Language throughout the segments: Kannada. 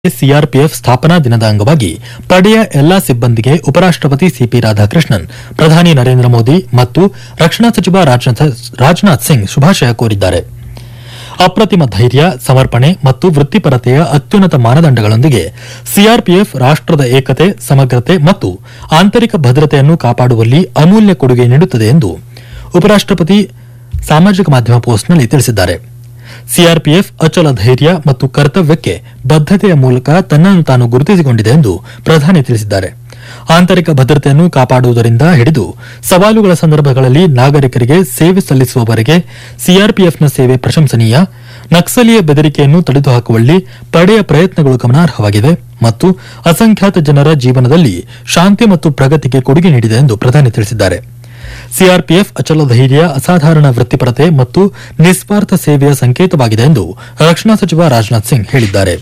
ಸಿಆರ್ಪಿಎಫ್ ಸ್ಥಾಪನಾ ದಿನದ ಅಂಗವಾಗಿ ಪಡೆಯ ಎಲ್ಲಾ ಸಿಬ್ಬಂದಿಗೆ ಉಪರಾಷ್ಟಪತಿ ಸಿಪಿ ರಾಧಾಕೃಷ್ಣನ್ ಪ್ರಧಾನಿ ನರೇಂದ್ರ ಮೋದಿ ಮತ್ತು ರಕ್ಷಣಾ ಸಚಿವ ರಾಜನಾಥ್ ರಾಜನಾಥ್ ಸಿಂಗ್ ಶುಭಾಶಯ ಕೋರಿದ್ದಾರೆ ಅಪ್ರತಿಮ ಧೈರ್ಯ ಸಮರ್ಪಣೆ ಮತ್ತು ವೃತ್ತಿಪರತೆಯ ಅತ್ಯುನ್ನತ ಮಾನದಂಡಗಳೊಂದಿಗೆ ಸಿಆರ್ಪಿಎಫ್ ರಾಷ್ಟದ ಏಕತೆ ಸಮಗ್ರತೆ ಮತ್ತು ಆಂತರಿಕ ಭದ್ರತೆಯನ್ನು ಕಾಪಾಡುವಲ್ಲಿ ಅಮೂಲ್ಯ ಕೊಡುಗೆ ನೀಡುತ್ತದೆ ಎಂದು ಉಪರಾಷ್ಟಪತಿ ಸಾಮಾಜಿಕ ಮಾಧ್ಯಮ ಪೋಸ್ಟ್ನಲ್ಲಿ ತಿಳಿಸಿದ್ದಾರೆ ಸಿಆರ್ಪಿಎಫ್ ಅಚಲ ಧೈರ್ಯ ಮತ್ತು ಕರ್ತವ್ಯಕ್ಕೆ ಬದ್ಧತೆಯ ಮೂಲಕ ತನ್ನನ್ನು ತಾನು ಗುರುತಿಸಿಕೊಂಡಿದೆ ಎಂದು ಪ್ರಧಾನಿ ತಿಳಿಸಿದ್ದಾರೆ ಆಂತರಿಕ ಭದ್ರತೆಯನ್ನು ಕಾಪಾಡುವುದರಿಂದ ಹಿಡಿದು ಸವಾಲುಗಳ ಸಂದರ್ಭಗಳಲ್ಲಿ ನಾಗರಿಕರಿಗೆ ಸೇವೆ ಸಲ್ಲಿಸುವವರೆಗೆ ಸಿಆರ್ಪಿಎಫ್ನ ಸೇವೆ ಪ್ರಶಂಸನೀಯ ನಕ್ಸಲೀಯ ಬೆದರಿಕೆಯನ್ನು ತೊಡೆದುಹಾಕುವಲ್ಲಿ ಪಡೆಯ ಪ್ರಯತ್ನಗಳು ಗಮನಾರ್ಹವಾಗಿವೆ ಮತ್ತು ಅಸಂಖ್ಯಾತ ಜನರ ಜೀವನದಲ್ಲಿ ಶಾಂತಿ ಮತ್ತು ಪ್ರಗತಿಗೆ ಕೊಡುಗೆ ನೀಡಿದೆ ಎಂದು ಪ್ರಧಾನಿ ತಿಳಿಸಿದ್ದಾರೆ ಸಿಆರ್ಪಿಎಫ್ ಅಚಲ ಧೈರ್ಯ ಅಸಾಧಾರಣ ವೃತ್ತಿಪರತೆ ಮತ್ತು ನಿಸ್ವಾರ್ಥ ಸೇವೆಯ ಸಂಕೇತವಾಗಿದೆ ಎಂದು ರಕ್ಷಣಾ ಸಚಿವ ರಾಜನಾಥ್ ಸಿಂಗ್ ಹೇಳಿದ್ದಾರೆ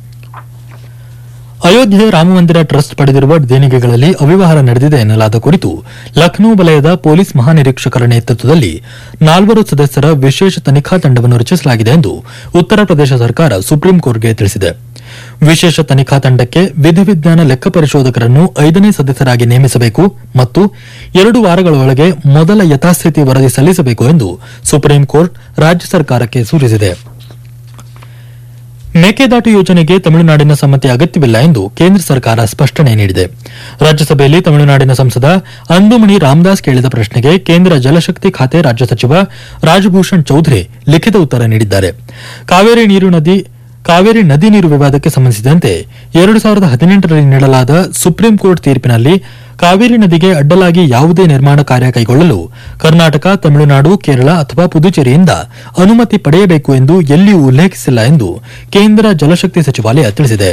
ಅಯೋಧ್ಯೆ ರಾಮಮಂದಿರ ಟ್ರಸ್ಟ್ ಪಡೆದಿರುವ ದೇಣಿಗೆಗಳಲ್ಲಿ ಅವ್ಯವಹಾರ ನಡೆದಿದೆ ಎನ್ನಲಾದ ಕುರಿತು ಲಖನೌ ವಲಯದ ಪೊಲೀಸ್ ಮಹಾನಿರೀಕ್ಷಕರ ನೇತೃತ್ವದಲ್ಲಿ ನಾಲ್ವರು ಸದಸ್ಯರ ವಿಶೇಷ ತನಿಖಾ ತಂಡವನ್ನು ರಚಿಸಲಾಗಿದೆ ಎಂದು ಉತ್ತರ ಪ್ರದೇಶ ಸರ್ಕಾರ ಸುಪ್ರೀಂ ಕೋರ್ಟ್ಗೆ ತಿಳಿಸಿದೆ ವಿಶೇಷ ತನಿಖಾ ತಂಡಕ್ಕೆ ವಿಧಿವಿಜ್ಞಾನ ಲೆಕ್ಕ ಪರಿಶೋಧಕರನ್ನು ಐದನೇ ಸದಸ್ಯರಾಗಿ ನೇಮಿಸಬೇಕು ಮತ್ತು ಎರಡು ವಾರಗಳ ಒಳಗೆ ಮೊದಲ ಯಥಾಸ್ಥಿತಿ ವರದಿ ಸಲ್ಲಿಸಬೇಕು ಎಂದು ಸುಪ್ರೀಂ ಕೋರ್ಟ್ ರಾಜ್ಯ ಸರ್ಕಾರಕ್ಕೆ ಸೂಚಿಸಿದೆ ಮೇಕೆದಾಟು ಯೋಜನೆಗೆ ತಮಿಳುನಾಡಿನ ಸಮ್ಮತಿ ಅಗತ್ಯವಿಲ್ಲ ಎಂದು ಕೇಂದ್ರ ಸರ್ಕಾರ ಸ್ಪಷ್ಟನೆ ನೀಡಿದೆ ರಾಜ್ಯಸಭೆಯಲ್ಲಿ ತಮಿಳುನಾಡಿನ ಸಂಸದ ಅಂದುಮಣಿ ರಾಮದಾಸ್ ಕೇಳಿದ ಪ್ರಶ್ನೆಗೆ ಕೇಂದ್ರ ಜಲಶಕ್ತಿ ಖಾತೆ ರಾಜ್ಯ ಸಚಿವ ರಾಜಭೂಷಣ್ ಚೌಧರಿ ಲಿಖಿತ ಉತ್ತರ ನೀಡಿದ್ದಾರೆ ಕಾವೇರಿ ನೀರು ನದಿ ಕಾವೇರಿ ನದಿ ನೀರು ವಿವಾದಕ್ಕೆ ಸಂಬಂಧಿಸಿದಂತೆ ಎರಡು ಸಾವಿರದ ಹದಿನೆಂಟರಲ್ಲಿ ನೀಡಲಾದ ಸುಪ್ರೀಂ ಕೋರ್ಟ್ ತೀರ್ಪಿನಲ್ಲಿ ಕಾವೇರಿ ನದಿಗೆ ಅಡ್ಡಲಾಗಿ ಯಾವುದೇ ನಿರ್ಮಾಣ ಕಾರ್ಯ ಕೈಗೊಳ್ಳಲು ಕರ್ನಾಟಕ ತಮಿಳುನಾಡು ಕೇರಳ ಅಥವಾ ಪುದುಚೇರಿಯಿಂದ ಅನುಮತಿ ಪಡೆಯಬೇಕು ಎಂದು ಎಲ್ಲಿಯೂ ಉಲ್ಲೇಖಿಸಿಲ್ಲ ಎಂದು ಕೇಂದ್ರ ಜಲಶಕ್ತಿ ಸಚಿವಾಲಯ ತಿಳಿಸಿದೆ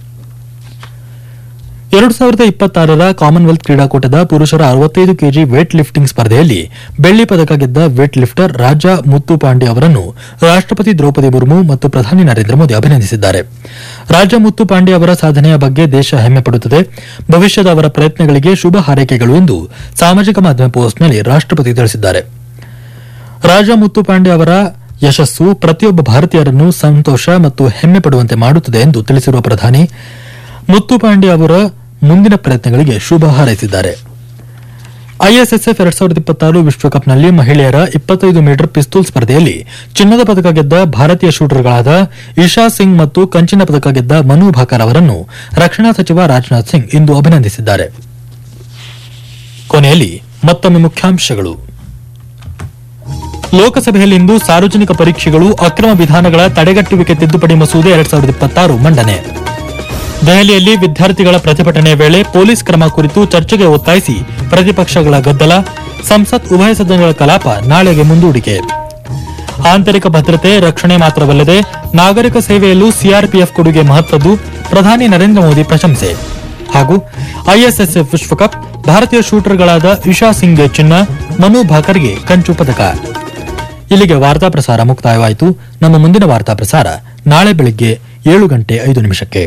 ಎರಡು ಸಾವಿರದ ಇಪ್ಪತ್ತಾರರ ಕಾಮನ್ವೆಲ್ತ್ ಕ್ರೀಡಾಕೂಟದ ಪುರುಷರ ಅರವತ್ತೈದು ಕೆಜಿ ವೇಟ್ ಲಿಫ್ಟಿಂಗ್ ಸ್ಪರ್ಧೆಯಲ್ಲಿ ಬೆಳ್ಳಿ ಪದಕ ಗೆದ್ದ ವೇಟ್ ಲಿಫ್ಟರ್ ರಾಜಾ ಮುತ್ತು ಪಾಂಡೆ ಅವರನ್ನು ರಾಷ್ಟಪತಿ ದ್ರೌಪದಿ ಮುರ್ಮು ಮತ್ತು ಪ್ರಧಾನಿ ನರೇಂದ್ರ ಮೋದಿ ಅಭಿನಂದಿಸಿದ್ದಾರೆ ರಾಜಾ ಮುತ್ತು ಪಾಂಡೆ ಅವರ ಸಾಧನೆಯ ಬಗ್ಗೆ ದೇಶ ಹೆಮ್ಮೆ ಪಡುತ್ತದೆ ಭವಿಷ್ಯದ ಅವರ ಪ್ರಯತ್ನಗಳಿಗೆ ಶುಭ ಹಾರೈಕೆಗಳು ಎಂದು ಸಾಮಾಜಿಕ ಮಾಧ್ಯಮ ಪೋಸ್ಟ್ನಲ್ಲಿ ರಾಷ್ಟಪತಿ ತಿಳಿಸಿದ್ದಾರೆ ರಾಜಾ ಮುತ್ತು ಪಾಂಡೆ ಅವರ ಯಶಸ್ಸು ಪ್ರತಿಯೊಬ್ಬ ಭಾರತೀಯರನ್ನು ಸಂತೋಷ ಮತ್ತು ಹೆಮ್ಮೆ ಪಡುವಂತೆ ಮಾಡುತ್ತದೆ ಎಂದು ತಿಳಿಸಿರುವ ಪ್ರಧಾನಿ ಮುತ್ತು ಪಾಂಡೆ ಅವರ ಮುಂದಿನ ಪ್ರಯತ್ನಗಳಿಗೆ ಶುಭ ಹಾರೈಸಿದ್ದಾರೆ ಐಎಸ್ಎಸ್ಎಫ್ ಎರಡ್ ಸಾವಿರದ ಇಪ್ಪತ್ತಾರು ವಿಶ್ವಕಪ್ನಲ್ಲಿ ಮಹಿಳೆಯರ ಇಪ್ಪತ್ತೈದು ಮೀಟರ್ ಪಿಸ್ತೂಲ್ ಸ್ಪರ್ಧೆಯಲ್ಲಿ ಚಿನ್ನದ ಪದಕ ಗೆದ್ದ ಭಾರತೀಯ ಶೂಟರ್ಗಳಾದ ಇಶಾ ಸಿಂಗ್ ಮತ್ತು ಕಂಚಿನ ಪದಕ ಗೆದ್ದ ಮನು ಭಾಕರ್ ಅವರನ್ನು ರಕ್ಷಣಾ ಸಚಿವ ರಾಜನಾಥ್ ಸಿಂಗ್ ಇಂದು ಅಭಿನಂದಿಸಿದ್ದಾರೆ ಕೊನೆಯಲ್ಲಿ ಮತ್ತೊಮ್ಮೆ ಮುಖ್ಯಾಂಶಗಳು ಲೋಕಸಭೆಯಲ್ಲಿಂದು ಸಾರ್ವಜನಿಕ ಪರೀಕ್ಷೆಗಳು ಅಕ್ರಮ ವಿಧಾನಗಳ ತಡೆಗಟ್ಟುವಿಕೆ ತಿದ್ದುಪಡಿ ಮಸೂದೆ ಎರಡ್ ಸಾವಿರದ ಇಪ್ಪತ್ತಾರು ಮಂಡನೆ ದೆಹಲಿಯಲ್ಲಿ ವಿದ್ಯಾರ್ಥಿಗಳ ಪ್ರತಿಭಟನೆ ವೇಳೆ ಪೊಲೀಸ್ ಕ್ರಮ ಕುರಿತು ಚರ್ಚೆಗೆ ಒತ್ತಾಯಿಸಿ ಪ್ರತಿಪಕ್ಷಗಳ ಗದ್ದಲ ಸಂಸತ್ ಉಭಯ ಸದನಗಳ ಕಲಾಪ ನಾಳೆಗೆ ಮುಂದೂಡಿಕೆ ಆಂತರಿಕ ಭದ್ರತೆ ರಕ್ಷಣೆ ಮಾತ್ರವಲ್ಲದೆ ನಾಗರಿಕ ಸೇವೆಯಲ್ಲೂ ಸಿಆರ್ಪಿಎಫ್ ಕೊಡುಗೆ ಮಹತ್ವದ್ದು ಪ್ರಧಾನಿ ನರೇಂದ್ರ ಮೋದಿ ಪ್ರಶಂಸೆ ಹಾಗೂ ಐಎಸ್ಎಸ್ಎಫ್ ವಿಶ್ವಕಪ್ ಭಾರತೀಯ ಶೂಟರ್ಗಳಾದ ಇಶಾ ಸಿಂಗ್ಗೆ ಚಿನ್ನ ಮನು ಭಾಕರ್ಗೆ ಕಂಚು ಪದಕ ಇಲ್ಲಿಗೆ ವಾರ್ತಾ ಪ್ರಸಾರ ಮುಕ್ತಾಯವಾಯಿತು ನಮ್ಮ ಮುಂದಿನ ವಾರ್ತಾ ಪ್ರಸಾರ ನಾಳೆ ಬೆಳಿಗ್ಗೆ ಏಳು ಗಂಟೆ ಐದು ನಿಮಿಷಕ್ಕೆ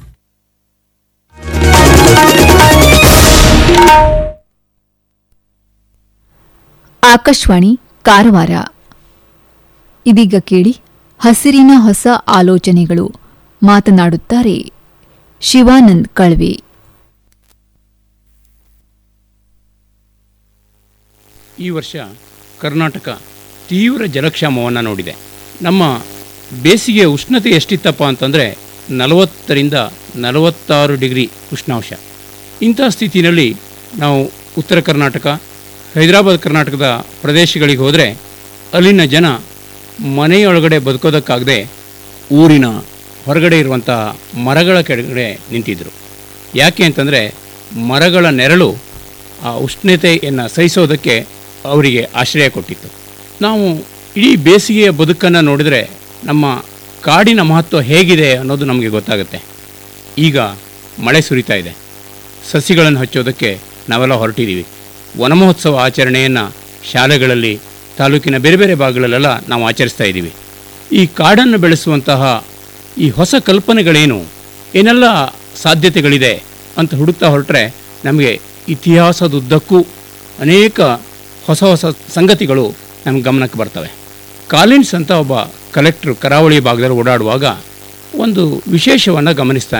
ಆಕಾಶವಾಣಿ ಕಾರವಾರ ಇದೀಗ ಕೇಳಿ ಹಸಿರಿನ ಹೊಸ ಆಲೋಚನೆಗಳು ಮಾತನಾಡುತ್ತಾರೆ ಶಿವಾನಂದ್ ಕಳ್ವೆ ಈ ವರ್ಷ ಕರ್ನಾಟಕ ತೀವ್ರ ಜಲಕ್ಷಾಮವನ್ನು ನೋಡಿದೆ ನಮ್ಮ ಬೇಸಿಗೆ ಉಷ್ಣತೆ ಎಷ್ಟಿತ್ತಪ್ಪ ಅಂತಂದರೆ ನಲವತ್ತರಿಂದ ನಲವತ್ತಾರು ಡಿಗ್ರಿ ಉಷ್ಣಾಂಶ ಇಂಥ ಸ್ಥಿತಿನಲ್ಲಿ ನಾವು ಉತ್ತರ ಕರ್ನಾಟಕ ಹೈದರಾಬಾದ್ ಕರ್ನಾಟಕದ ಪ್ರದೇಶಗಳಿಗೆ ಹೋದರೆ ಅಲ್ಲಿನ ಜನ ಮನೆಯೊಳಗಡೆ ಬದುಕೋದಕ್ಕಾಗದೆ ಊರಿನ ಹೊರಗಡೆ ಇರುವಂತಹ ಮರಗಳ ಕೆಳಗಡೆ ನಿಂತಿದ್ದರು ಯಾಕೆ ಅಂತಂದರೆ ಮರಗಳ ನೆರಳು ಆ ಉಷ್ಣತೆಯನ್ನು ಸಹಿಸೋದಕ್ಕೆ ಅವರಿಗೆ ಆಶ್ರಯ ಕೊಟ್ಟಿತ್ತು ನಾವು ಇಡೀ ಬೇಸಿಗೆಯ ಬದುಕನ್ನು ನೋಡಿದರೆ ನಮ್ಮ ಕಾಡಿನ ಮಹತ್ವ ಹೇಗಿದೆ ಅನ್ನೋದು ನಮಗೆ ಗೊತ್ತಾಗುತ್ತೆ ಈಗ ಮಳೆ ಸುರಿತಾ ಇದೆ ಸಸಿಗಳನ್ನು ಹಚ್ಚೋದಕ್ಕೆ ನಾವೆಲ್ಲ ಹೊರಟಿದ್ದೀವಿ ವನಮಹೋತ್ಸವ ಆಚರಣೆಯನ್ನು ಶಾಲೆಗಳಲ್ಲಿ ತಾಲೂಕಿನ ಬೇರೆ ಬೇರೆ ಭಾಗಗಳಲ್ಲೆಲ್ಲ ನಾವು ಆಚರಿಸ್ತಾ ಇದ್ದೀವಿ ಈ ಕಾಡನ್ನು ಬೆಳೆಸುವಂತಹ ಈ ಹೊಸ ಕಲ್ಪನೆಗಳೇನು ಏನೆಲ್ಲ ಸಾಧ್ಯತೆಗಳಿದೆ ಅಂತ ಹುಡುಕ್ತಾ ಹೊರಟ್ರೆ ನಮಗೆ ಇತಿಹಾಸದುದ್ದಕ್ಕೂ ಅನೇಕ ಹೊಸ ಹೊಸ ಸಂಗತಿಗಳು ನಮ್ಮ ಗಮನಕ್ಕೆ ಬರ್ತವೆ ಕಾಲಿನ್ಸ್ ಅಂತ ಒಬ್ಬ ಕಲೆಕ್ಟ್ರು ಕರಾವಳಿ ಭಾಗದಲ್ಲಿ ಓಡಾಡುವಾಗ ಒಂದು ವಿಶೇಷವನ್ನು ಗಮನಿಸ್ತಾನೆ